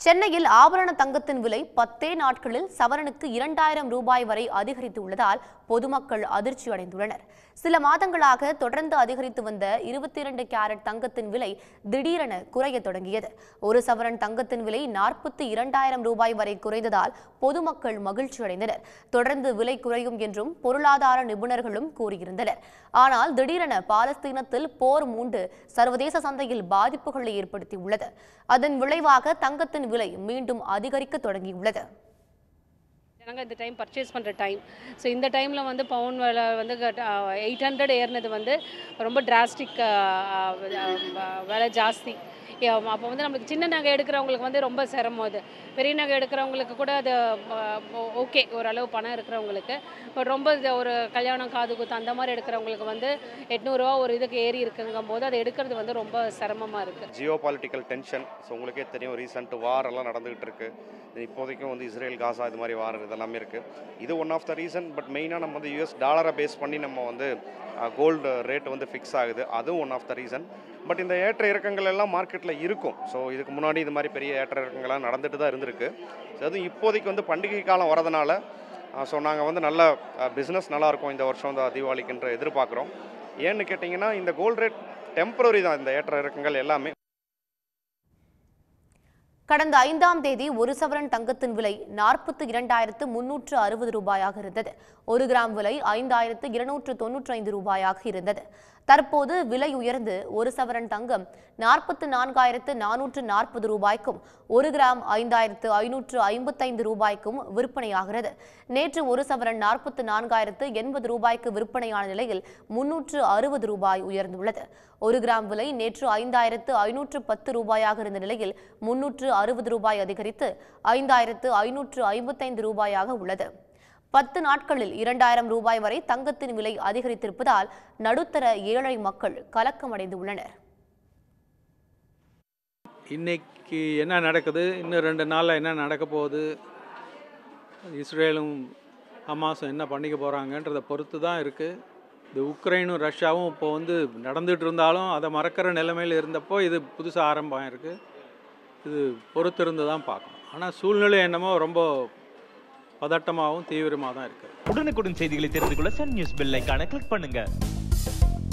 சென்னையில் ஆபரண தங்கத்தின் விலை பத்தே நாட்களில் சவரனுக்கு இரண்டாயிரம் ரூபாய் வரை அதிகரித்துள்ளதால் பொதுமக்கள் அதிர்ச்சி அடைந்துள்ளனர் சில மாதங்களாக தொடர்ந்து அதிகரித்து வந்த இருபத்தி இரண்டு கேரட் தங்கத்தின் விலை திடீரென குறையத் தொடங்கியது ஒரு சவரன் தங்கத்தின் விலை நாற்பத்தி இரண்டாயிரம் ரூபாய் வரை குறைந்ததால் பொதுமக்கள் மகிழ்ச்சி அடைந்தனர் தொடர்ந்து விலை குறையும் என்றும் பொருளாதார நிபுணர்களும் கூறியிருந்தனர் ஆனால் திடீரென பாலஸ்தீனத்தில் போர் மூண்டு சர்வதேச சந்தையில் பாதிப்புகளை ஏற்படுத்தியுள்ளது அதன் விளைவாக தங்கத்தின் விலை மீண்டும் அதிகரிக்க தொடங்கியுள்ளது ஜனங்க இந்த டைம் பர்ச்சேஸ் பண்ணுற டைம் ஸோ இந்த டைமில் வந்து பவுன் விலை வந்து எயிட் ஹண்ட்ரட் ஏறினது வந்து ரொம்ப டிராஸ்டிக் விலை ஜாஸ்தி அப்போ வந்து நம்மளுக்கு சின்ன நகை எடுக்கிறவங்களுக்கு வந்து ரொம்ப சிரமம் அது பெரிய நகை எடுக்கிறவங்களுக்கு கூட அது ஓகே ஓரளவு பணம் இருக்கிறவங்களுக்கு பட் ரொம்ப இது ஒரு கல்யாணம் காது குத்து அந்த மாதிரி எடுக்கிறவங்களுக்கு வந்து எட்நூறுரூவா ஒரு இதுக்கு ஏறி இருக்குங்கும் போது அதை எடுக்கிறது வந்து ரொம்ப சிரமமாக இருக்குது ஜியோ பாலிட்டிக்கல் டென்ஷன் ஸோ உங்களுக்கே தெரியும் ரீசெண்ட் வார் எல்லாம் நடந்துகிட்டு இருக்கு இது இப்போதைக்கும் வந்து இஸ்ரேல் காசா இது மாதிரி வார் இதெல்லாமே இருக்குது இது one of the reason but மெயினாக நம்ம வந்து யூஎஸ் டாலரை பேஸ் பண்ணி நம்ம வந்து கோல்டு ரேட் வந்து ஃபிக்ஸ் ஆகுது அதுவும் one of the reason but இந்த ஏற்ற இறக்கங்கள் எல்லாம் மார்க்கெட்டில் இருக்கும் ஸோ இதுக்கு முன்னாடி இது மாதிரி பெரிய ஏற்ற இறக்கங்கள்லாம் நடந்துட்டு தான் இருந்திருக்கு ஸோ அதுவும் இப்போதைக்கு வந்து பண்டிகை காலம் வரதுனால ஸோ நாங்கள் வந்து நல்ல பிஸ்னஸ் நல்லாயிருக்கும் இந்த வருஷம் இந்த தீபாவளிக்குன்ற எதிர்பார்க்குறோம் ஏன்னு கேட்டிங்கன்னா இந்த கோல்டு ரேட் டெம்பரரி தான் இந்த ஏற்ற இறக்கங்கள் எல்லாமே கடந்த ஐந்தாம் தேதி ஒரு சவரன் தங்கத்தின் விலை நாற்பத்தி இரண்டாயிரத்து முன்னூற்று அறுபது ரூபாயாக இருந்தது ஒரு கிராம் விலை ஐந்தாயிரத்து இருநூற்று தொன்னூற்றி ஐந்து ரூபாயாக இருந்தது தற்போது விலை உயர்ந்து ஒரு சவரன் தங்கம் நாற்பத்து நான்காயிரத்து நானூற்று நாற்பது ரூபாய்க்கும் ஒரு கிராம் ஐந்தாயிரத்து ஐநூற்று ஐம்பத்தைந்து ரூபாய்க்கும் விற்பனையாகிறது நேற்று ஒரு சவரன் நாற்பத்து நான்காயிரத்து எண்பது ரூபாய்க்கு விற்பனையான நிலையில் முன்னூற்று அறுபது ரூபாய் உயர்ந்துள்ளது ஒரு கிராம் விலை நேற்று ஐந்தாயிரத்து ஐநூற்று பத்து ரூபாயாக இருந்த நிலையில் முன்னூற்று அறுபது ரூபாய் அதிகரித்து ஐந்தாயிரத்து ஐநூற்று ஐம்பத்தைந்து ரூபாயாக உள்ளது பத்து நாட்களில் இரண்டாயிரம் ரூபாய் வரை தங்கத்தின் விலை அதிகரித்திருப்பதால் நடுத்தர ஏழை மக்கள் கலக்கமடைந்து உள்ளனர் இன்னைக்கு என்ன நடக்குது இன்னும் ரெண்டு நாளில் என்ன நடக்க போகுது இஸ்ரேலும் ஹமாஸும் என்ன பண்ணிக்க போகிறாங்கன்றதை பொறுத்து தான் இருக்குது இந்த உக்ரைனும் ரஷ்யாவும் இப்போ வந்து நடந்துகிட்டு இருந்தாலும் அதை மறக்கிற நிலைமையில் இருந்தப்போ இது புதுசாக ஆரம்பம் இருக்குது இது பொறுத்திருந்து தான் பார்க்கணும் ஆனால் சூழ்நிலை என்னமோ ரொம்ப பதட்டமாகவும் தீவிரமாக தான் இருக்குது உடனுக்குடன் செய்திகளை தெரிந்து கொள்ள சன் நியூஸ் பெல் ஐகானை கிளிக் பண்ணுங்க